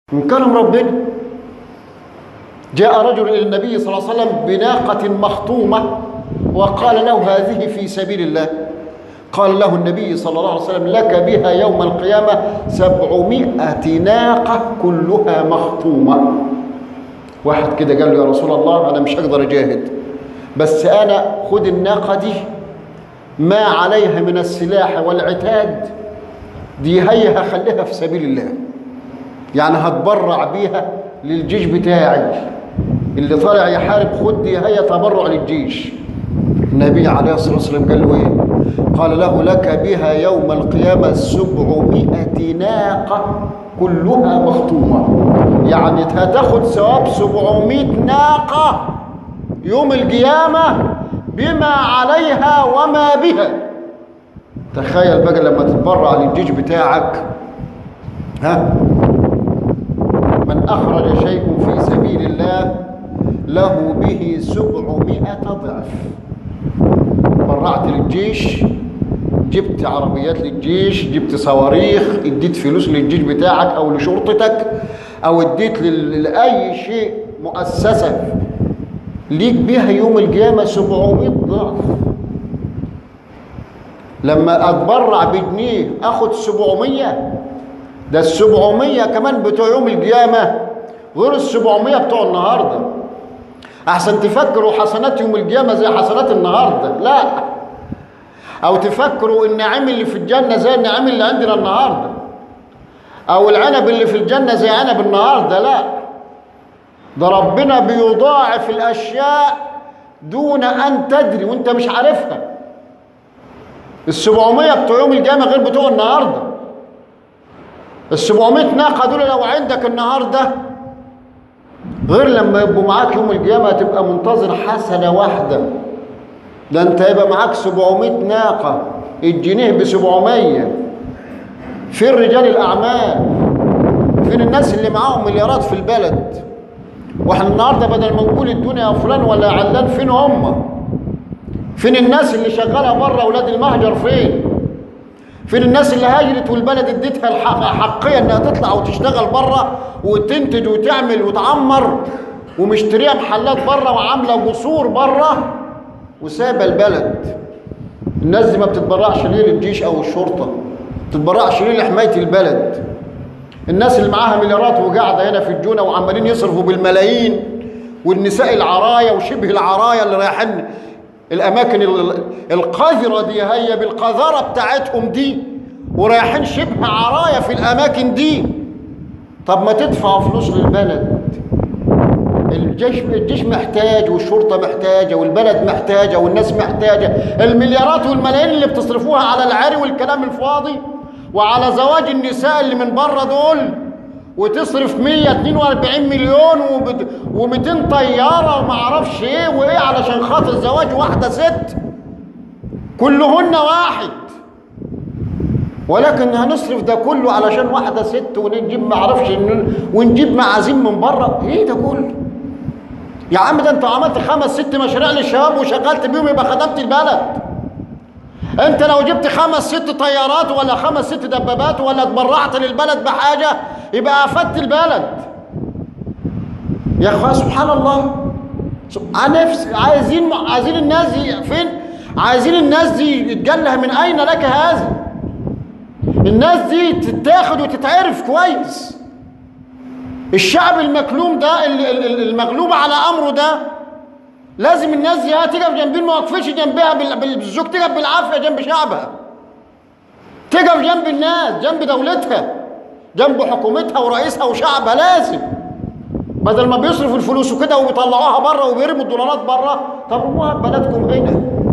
من كرم ربنا جاء رجل إلى النبي صلى الله عليه وسلم بناقة مخطومة وقال له هذه في سبيل الله قال له النبي صلى الله عليه وسلم لك بها يوم القيامة سبعمائة ناقة كلها مخطومة واحد كده قال له يا رسول الله أنا مش هقدر أجاهد بس أنا خد الناقة دي ما عليها من السلاح والعتاد دي هي هخليها في سبيل الله يعني هتبرع بيها للجيش بتاعي اللي طالع يحارب خد دي هي تبرع للجيش النبي عليه الصلاة والسلام قال له ايه قال له لك بها يوم القيامة سبعمائة ناقة كلها مخطومة يعني هتاخد ثواب سبعمائة ناقة يوم القيامة بما عليها وما بها تخيل بقى لما تتبرع للجيش بتاعك ها من أخرج شيء في سبيل الله له به سبعمائة ضعف برعت للجيش جبت عربيات للجيش جبت صواريخ اديت فلوس للجيش بتاعك او لشرطتك او اديت لأي شيء مؤسسة ليك بيها يوم القيامة 700 ضعف لما اتبرع بجنيه اخد 700 ده ال 700 كمان بتوع يوم القيامة غير ال 700 بتوع النهارده احسن تفكروا حسنات يوم القيامة زي حسنات النهارده لا او تفكروا النعيم اللي في الجنة زي النعيم اللي عندنا النهارده او العنب اللي في الجنة زي عنب النهارده لا ده ربنا بيضاعف الاشياء دون ان تدري وانت مش عارفها ال 700 بتوع يوم القيامة غير بتوع النهارده ال 700 ناقة دول لو عندك النهارده غير لما يبقوا معاك يوم القيامة تبقى منتظر حسنة واحدة ده انت يبقى معاك 700 ناقة الجنيه ب 700 فين رجال الأعمال فين الناس اللي معاهم مليارات في البلد واحنا النهاردة بدل ما نقول الدنيا فلان ولا علان فين هم فين الناس اللي شغالة بره أولاد المهجر فين فين الناس اللي هاجرت والبلد اديتها الحقية انها تطلع وتشتغل بره وتنتج وتعمل وتعمر ومشتريه محلات بره وعامله قصور بره وسابه البلد الناس دي ما بتتبرعش ليه للجيش او الشرطه ما بتتبرعش ليه لحمايه البلد الناس اللي معاها مليارات وقاعده هنا في الجونه وعمالين يصرفوا بالملايين والنساء العرايا وشبه العرايا اللي رايحين الاماكن القذره دي هي بالقذاره بتاعتهم دي ورايحين شبه عرايا في الاماكن دي طب ما تدفعوا فلوس للبلد الجيش الجيش محتاج والشرطه محتاجه والبلد محتاجه والناس محتاجه المليارات والملايين اللي بتصرفوها على العري والكلام الفاضي وعلى زواج النساء اللي من بره دول وتصرف 142 مليون و200 طياره وما اعرفش ايه وايه علشان خاطر زواج واحده ست كلهن واحد ولكن هنصرف ده كله علشان واحده ست ونجيب ما اعرفش ونجيب معازيم من بره ايه ده كله يا عم ده انت عملت خمس ست مشاريع للشباب وشغلت بيهم يبقى خدمت البلد انت لو جبت خمس ست طيارات ولا خمس ست دبابات ولا اتبرعت للبلد بحاجه يبقى افدت البلد يا اخوان سبحان الله نفس عايزين عايزين الناس دي فين عايزين الناس دي يتجلها من اين لك هذا الناس دي تتاخد وتتعرف كويس الشعب المكلوم ده المغلوب على امره ده لازم الناس دي تقف جنبين ما وقفتش جنبها بالزوج تقف بالعافيه جنب شعبها تقف جنب الناس جنب دولتها جنب حكومتها ورئيسها وشعبها لازم بدل ما بيصرفوا الفلوس وكده وبيطلعوها بره وبيرموا الدولارات بره طب رموها ببلدكم هنا